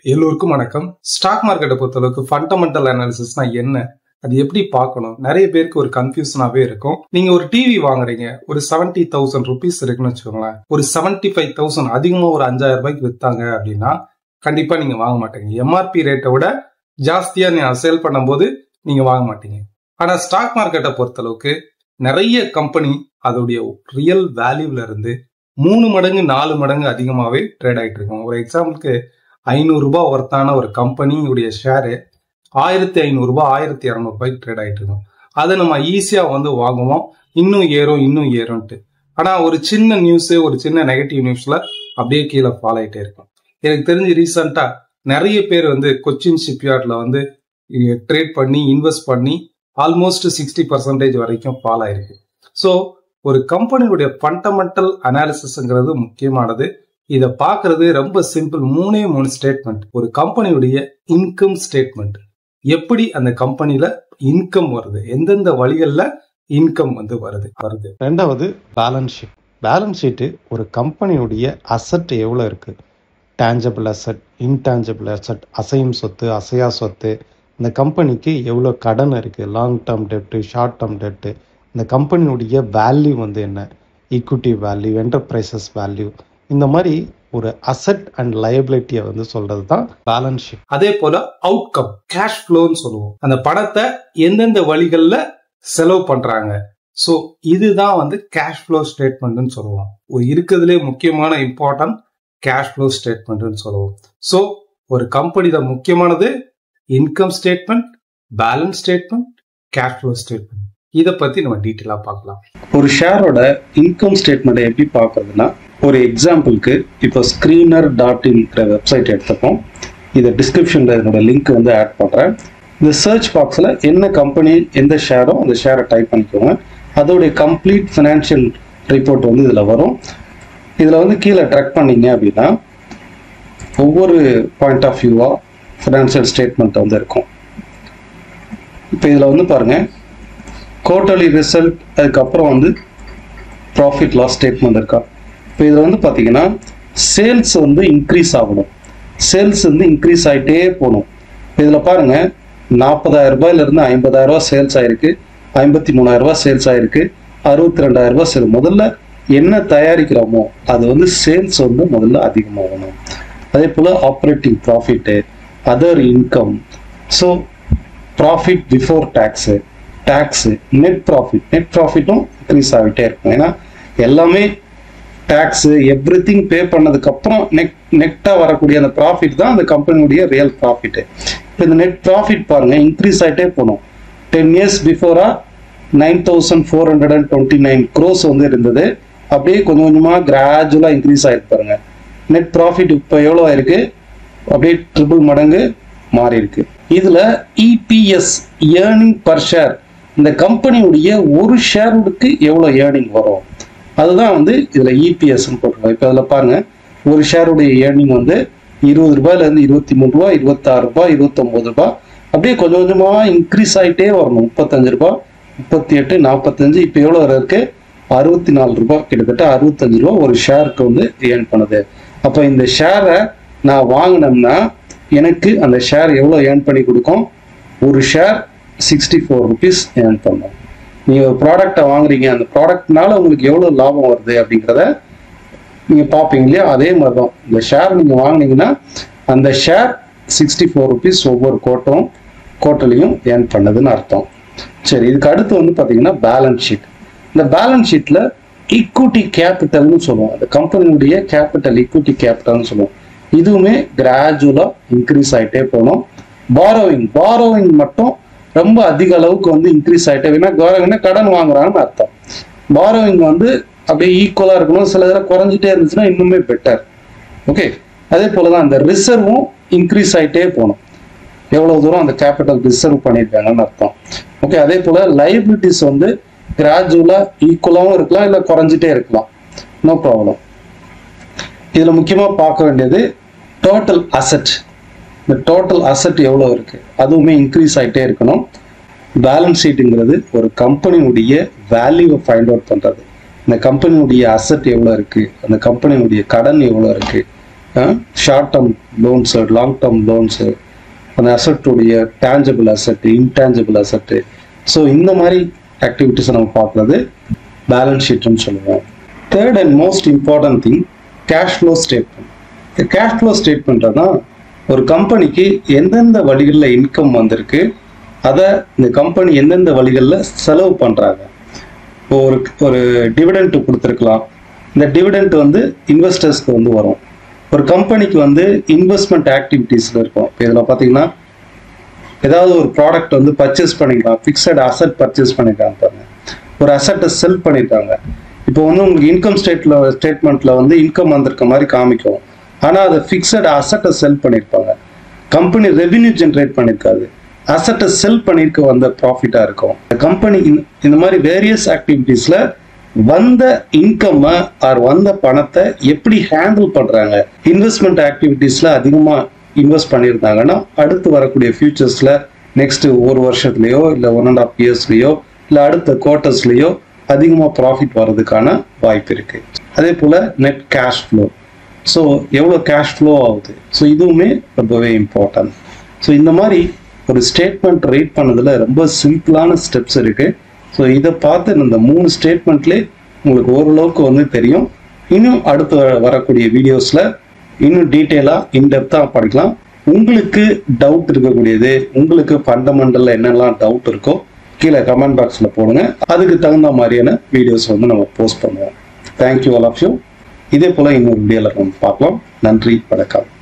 எல்லோருக்கும் வணக்கம் ஸ்டாக் மார்க்கெட்டை பொறுத்தளவுக்கு ஃபண்டமெண்டல் அனாலிசிஸ்னா என்ன அது எப்படி பார்க்கணும் நிறைய பேருக்கு ஒரு கன்ஃபியூஷனாவே இருக்கும் நீங்க ஒரு டிவி வாங்குறீங்க ஒரு செவன்டி தௌசண்ட் ருபீஸ் இருக்குன்னு வச்சுக்கோங்களேன் ஒரு செவன்டி ஃபைவ் தௌசண்ட் அதிகமா ஒரு அஞ்சாயிரம் ரூபாய்க்கு வித்தாங்க அப்படின்னா கண்டிப்பா நீங்க வாங்க மாட்டீங்க எம்ஆர்பி ரேட்டை விட ஜாஸ்தியா நீங்க சேல் பண்ணும்போது நீங்க வாங்க மாட்டீங்க ஆனா ஸ்டாக் மார்க்கெட்டை பொறுத்தளவுக்கு நிறைய கம்பெனி அதோடைய ரியல் வேல்யூல இருந்து மூணு மடங்கு நாலு மடங்கு அதிகமாவே ட்ரேட் ஆயிட்டு இருக்கும் ஒரு எக்ஸாம்பிளுக்கு ஐநூறு ரூபாய் ஒர்த்தான ஒரு கம்பெனியுடைய ஷேரு ஆயிரத்தி ஐநூறு ரூபாய் ஆயிரத்தி இரநூறுபாய்க்கு ட்ரேட் ஆயிட்டு இருக்கும் அதை நம்ம ஈஸியா வந்து வாங்குவோம் இன்னும் ஏறும் இன்னும் ஏறும்ட்டு ஆனா ஒரு சின்ன நியூஸ் ஒரு சின்ன நெகட்டிவ் நியூஸ்ல அப்படியே கீழே ஃபாலோ ஆயிட்டே இருக்கும் எனக்கு தெரிஞ்சு ரீசெண்டா நிறைய பேர் வந்து கொச்சின் ஷிப்யார்ட்ல வந்து ட்ரேட் பண்ணி இன்வெஸ்ட் பண்ணி ஆல்மோஸ்ட் சிக்ஸ்டி பர்சன்டேஜ் வரைக்கும் ஃபால் ஆயிருக்கு ஸோ ஒரு கம்பெனியுடைய ஃபண்டமெண்டல் அனாலிசிஸ்ங்கிறது முக்கியமானது இதை பார்க்கறது ரொம்ப சிம்பிள் மூணே மூணு ஸ்டேட்மெண்ட் ஒரு கம்பெனியுடைய இன்கம் ஸ்டேட்மெண்ட் எப்படி அந்த கம்பெனில இன்கம் வருது எந்தெந்த வழிகள்ல இன்கம் வந்து வருது வருது ரெண்டாவது பேலன்ஸ் ஷீட் பேலன்ஸ் ஷீட்டு ஒரு கம்பெனியுடைய அசட் எவ்வளோ இருக்குது டேஞ்சபிள் அசட் இன்டேஞ்சபிள் அசட் அசையும் சொத்து அசையா சொத்து இந்த கம்பெனிக்கு எவ்வளோ கடன் இருக்குது லாங் டேர்ம் டெப்ட்டு ஷார்ட் டேர்ம் டெப்ட்டு இந்த கம்பெனியுடைய வேல்யூ வந்து என்ன ஈக்விட்டி வேல்யூ என்டர்பிரைசஸ் வேல்யூ இந்த மாதிரி ஒரு அசட் அண்ட் லயபிலிட்டியை வந்து சொல்றது தான் பேலன்ஸ் ஷீட் அதே போல அவுட்கம் கேஷ் ஃப்ளோன்னு சொல்லுவோம் அந்த பணத்தை எந்தெந்த வழிகள்ல செலவு பண்றாங்க ஸோ இதுதான் வந்து கேஷ் ஃப்ளோ ஸ்டேட்மெண்ட்னு சொல்லுவோம் ஒரு இருக்கிறதுலே முக்கியமான இம்பார்ட்டன்ட் கேஷ் ஃப்ளோ ஸ்டேட்மெண்ட்னு சொல்லுவோம் ஸோ ஒரு கம்பெனில முக்கியமானது income statement balance statement cash flow statement இதை பத்தி நம்ம டீட்டெயிலாக பார்க்கலாம் ஒரு ஷேரோட இன்கம் ஸ்டேட்மெண்ட்டை எப்படி பார்க்கறதுனா ஒரு எக்ஸாம்பிளுக்கு இப்போ ஸ்க்ரீனர் டாட் இன்கிற வெப்சைட் எடுத்துப்போம் இதை டிஸ்கிரிப்ஷனில் என்னோட லிங்க் வந்து ஆட் பண்ணுறேன் இந்த சர்ச் பாக்ஸில் என்ன கம்பெனி எந்த ஷேரோ அந்த ஷேரை டைப் பண்ணிக்கோங்க அதோடைய கம்ப்ளீட் ஃபினான்ஷியல் ரிப்போர்ட் வந்து இதில் வரும் இதில் வந்து கீழே ட்ரக் பண்ணீங்க அப்படின்னா ஒவ்வொரு பாயிண்ட் ஆஃப் வியூவாக ஃபினான்ஷியல் ஸ்டேட்மெண்ட் வந்து இருக்கும் இப்போ இதில் வந்து பாருங்கள் குவார்டர்லி ரிசல்ட் அதுக்கப்புறம் வந்து ப்ராஃபிட் லாஸ் ஸ்டேட்மெண்ட் இருக்கா இப்போ இதில் வந்து பார்த்தீங்கன்னா சேல்ஸ் வந்து இன்க்ரீஸ் ஆகணும் சேல்ஸ் வந்து இன்க்ரீஸ் ஆகிட்டே போகணும் இதில் பாருங்கள் நாற்பதாயிரம் ரூபாயிலிருந்து ஐம்பதாயிரம் ரூபாய் சேல்ஸ் ஆயிருக்கு ஐம்பத்தி மூணாயிரம் ரூபாய் சேல்ஸ் ஆயிருக்கு அறுபத்தி ரெண்டாயிரம் ரூபாய் சேல் முதல்ல என்ன தயாரிக்கிறோமோ அது வந்து சேல்ஸ் வந்து முதல்ல அதிகமாகணும் அதே போல் operating profit other income so profit before tax tax net profit net ப்ராஃபிட்டும் இன்க்ரீஸ் ஆகிட்டே இருக்கும் ஏன்னா எல்லாமே டேக்ஸு எவ்ரி திங் பே பண்ணதுக்கப்புறம் நெட் நெட்டாக வரக்கூடிய அந்த ப்ராஃபிட் தான் அந்த கம்பெனியுடைய ரியல் ப்ராஃபிட்டு இப்போ இந்த நெட் ப்ராஃபிட் பாருங்கள் இன்க்ரீஸ் ஆகிட்டே போகணும் டென் இயர்ஸ் பிஃபோராக nine thousand four hundred and twenty nine crores வந்து இருந்தது அப்படியே கொஞ்சம் கொஞ்சமாக கிராஜுவலாக இன்க்ரீஸ் ஆகிருக்கு பாருங்க நெட் ப்ராஃபிட் இப்போ எவ்வளோ ஆயிருக்கு அப்படியே ட்ரிபிள் மடங்கு மாறி இருக்கு இதுல இபிஎஸ் ஏர்னிங் பர் ஷேர் இந்த கம்பெனியுடைய ஒரு ஷேருக்கு எவ்வளோ ஏர்னிங் வரும் அதுதான் வந்து இதுல இபிஎஸ் போட்டுருக்கோம் இப்போ அதில் பாருங்க ஒரு ஷேருடைய ஏர்னிங் வந்து இருபது ரூபாயிலேருந்து இருபத்தி மூணு ரூபா இருபத்தாறு ரூபாய் இருபத்தொம்போது ரூபாய் அப்படியே கொஞ்சம் கொஞ்சமாக இன்க்ரீஸ் ஆகிட்டே வரணும் முப்பத்தஞ்சு ரூபாய் முப்பத்தி எட்டு நாற்பத்தஞ்சு இப்போ எவ்வளோ இருக்கு அறுபத்தி நாலு ரூபாய் கிட்டத்தட்ட அறுபத்தஞ்சு ரூபா ஒரு ஷேருக்கு வந்து ஏர்ன் பண்ணுது அப்போ இந்த ஷேரை நான் வாங்கினோம்னா எனக்கு அந்த ஷேர் எவ்வளோ ஏர்ன் பண்ணி கொடுக்கும் ஒரு share sixty four rupees earn பண்ணும் நீங்கள் ஒரு ப்ராடக்டை வாங்குறீங்க அந்த ப்ராடக்ட்னால உங்களுக்கு எவ்வளோ லாபம் வருது அப்படிங்கிறத நீங்கள் பார்ப்பீங்க இல்லையா அதே மாதிரி தான் இந்த ஷேர் நீங்கள் வாங்கினீங்கன்னா அந்த ஷேர் சிக்ஸ்டி ஃபோர் ருபீஸ் ஒவ்வொரு கோட்டும் கோட்டிலையும் ஏர்ன் பண்ணதுன்னு அர்த்தம் சரி இதுக்கு அடுத்து வந்து பார்த்தீங்கன்னா பேலன்ஸ் ஷீட் இந்த பேலன்ஸ் ஷீட்டில் ஈக்விட்டி கேபிட்டல்னு சொல்லுவோம் அந்த கம்பெனியுடைய கேபிட்டல் ஈக்விட்டி கேபிட்டல்னு சொல்லுவோம் இதுவுமே கிராஜுவலாக இன்க்ரீஸ் ஆகிட்டே போகணும் பாரோவிங் பாரோவிங் மட்டும் ரொம்ப அதிக அளவுக்கு வந்து இன்க்ரீஸ் ஆகிட்டே ஏன்னா பாரோவிங்னா கடன் வாங்குறாங்கன்னு அர்த்தம் பாரோவிங் வந்து அப்படியே ஈக்குவலாக இருக்கணும் சில இதில் குறைஞ்சிட்டே இருந்துச்சுன்னா இன்னுமே பெட்டர் ஓகே அதே போல தான் அந்த ரிசர்வும் இன்க்ரீஸ் ஆகிட்டே போகணும் எவ்வளோ தூரம் அந்த கேபிட்டல் ரிசர்வ் பண்ணியிருக்காங்கன்னு அர்த்தம் ஓகே அதே போல் லைபிலிட்டிஸ் வந்து கிராஜுவலாக ஈக்குவலாகவும் இருக்கலாம் இல்லை குறைஞ்சிட்டே இருக்கலாம் நோ ப்ராப்ளம் இதில் முக்கியமாக பார்க்க வேண்டியது டோட்டல் அசட் இந்த டோட்டல் அசட் எவ்வளோ இருக்குது அதுவுமே இன்க்ரீஸ் ஆகிட்டே இருக்கணும் பேலன்ஸ் ஷீட்டுங்கிறது ஒரு கம்பெனியுடைய வேல்யூவை ஃபைண்ட் அவுட் பண்ணுறது இந்த கம்பெனியுடைய அசட் எவ்வளோ இருக்குது அந்த கம்பெனியுடைய கடன் எவ்வளோ இருக்குது short term loans long term loans அந்த அசட்டுடைய tangible asset intangible asset so இந்த மாதிரி ஆக்டிவிட்டிஸை நம்ம பார்க்குறது பேலன்ஸ் ஷீட்னு சொல்லுவோம் third and most important thing cash flow statement cash flow ஸ்டேட்மெண்ட்னா ஒரு கம்பெனிக்கு எந்தெந்த வழிகளில் இன்கம் வந்திருக்கு அதை இந்த கம்பெனி எந்தெந்த வழிகளில் செலவு பண்ணுறாங்க இப்போ ஒரு ஒரு டிவிடெண்ட் கொடுத்துருக்கலாம் இந்த டிவிடெண்ட் வந்து இன்வெஸ்டர்ஸ்க்கு வந்து வரும் ஒரு கம்பெனிக்கு வந்து இன்வெஸ்ட்மெண்ட் ஆக்டிவிட்டீஸில் இருக்கும் இப்போ இதில் பார்த்தீங்கன்னா ஏதாவது ஒரு ப்ராடக்ட் வந்து பர்ச்சேஸ் பண்ணிக்கலாம் ஃபிக்ஸட் அசட் பர்ச்சேஸ் பண்ணிருக்காங்க பாருங்க ஒரு அசட்டை செல் பண்ணியிருக்காங்க இப்போ வந்து உங்களுக்கு இன்கம் ஸ்டேட்ல ஸ்டேட்மெண்ட்ல வந்து இன்கம் வந்திருக்க மாதிரி காமிக்கும் ஆனால் அதை ஃபிக்ஸட் அசட்டை செல் பண்ணியிருப்பாங்க கம்பெனி ரெவென்யூ ஜென்ரேட் பண்ணியிருக்காது அசட்டை செல் பண்ணியிருக்க வந்த ப்ராஃபிட்டாக இருக்கும் கம்பெனி இந்த மாதிரி வேரியஸ் ஆக்டிவிட்டீஸில் வந்த இன்கம் ஆர் வந்த பணத்தை எப்படி ஹேண்டில் பண்றாங்க இன்வெஸ்ட்மெண்ட் ஆக்டிவிட்டீஸ்ல அதிகமா இன்வெஸ்ட் பண்ணியிருந்தாங்கன்னா அடுத்து வரக்கூடிய ஃபியூச்சர்ஸ்ல நெக்ஸ்ட் ஒரு வருஷத்துலயோ இல்லை ஒன் அண்ட் ஆஃப் இயர்ஸ்லயோ இல்லை அடுத்த குவார்ட்டர்ஸ்லயோ அதிகமாக ப்ராஃபிட் வர்றதுக்கான வாய்ப்பு இருக்கு அதே போல நெட் கேஷ் ஃப்ளோ ஸோ எவ்வளோ கேஷ் ஃப்ளோ ஆகுது ஸோ இதுவுமே ரொம்பவே இம்பார்ட்டன்ட் ஸோ இந்த மாதிரி ஒரு ஸ்டேட்மெண்ட் ரீட் பண்ணதுல ரொம்ப சிம்பிளான ஸ்டெப்ஸ் இருக்கு ஸோ இதை பார்த்து இந்த மூணு ஸ்டேட்மெண்ட்லேயே உங்களுக்கு ஓரளவுக்கு வந்து தெரியும் இன்னும் அடுத்து வ- வரக்கூடிய வீடியோஸில் இன்னும் டீட்டெயிலாக இன்டெப்த்தாக படிக்கலாம் உங்களுக்கு டவுட் இருக்கக்கூடியது உங்களுக்கு ஃபண்டமெண்டலில் என்னெல்லாம் டவுட் இருக்கோ கீழே கமெண்ட் பாக்ஸில் போடுங்க அதுக்கு தகுந்த மாதிரியான வீடியோஸ் வந்து நம்ம போஸ்ட் பண்ணுவோம் தேங்க்யூ ஆல் ஆஃப் யூ இதே போல் இன்னொரு வீடியோவில் நம்ம பார்க்கலாம் நன்றி வணக்கம்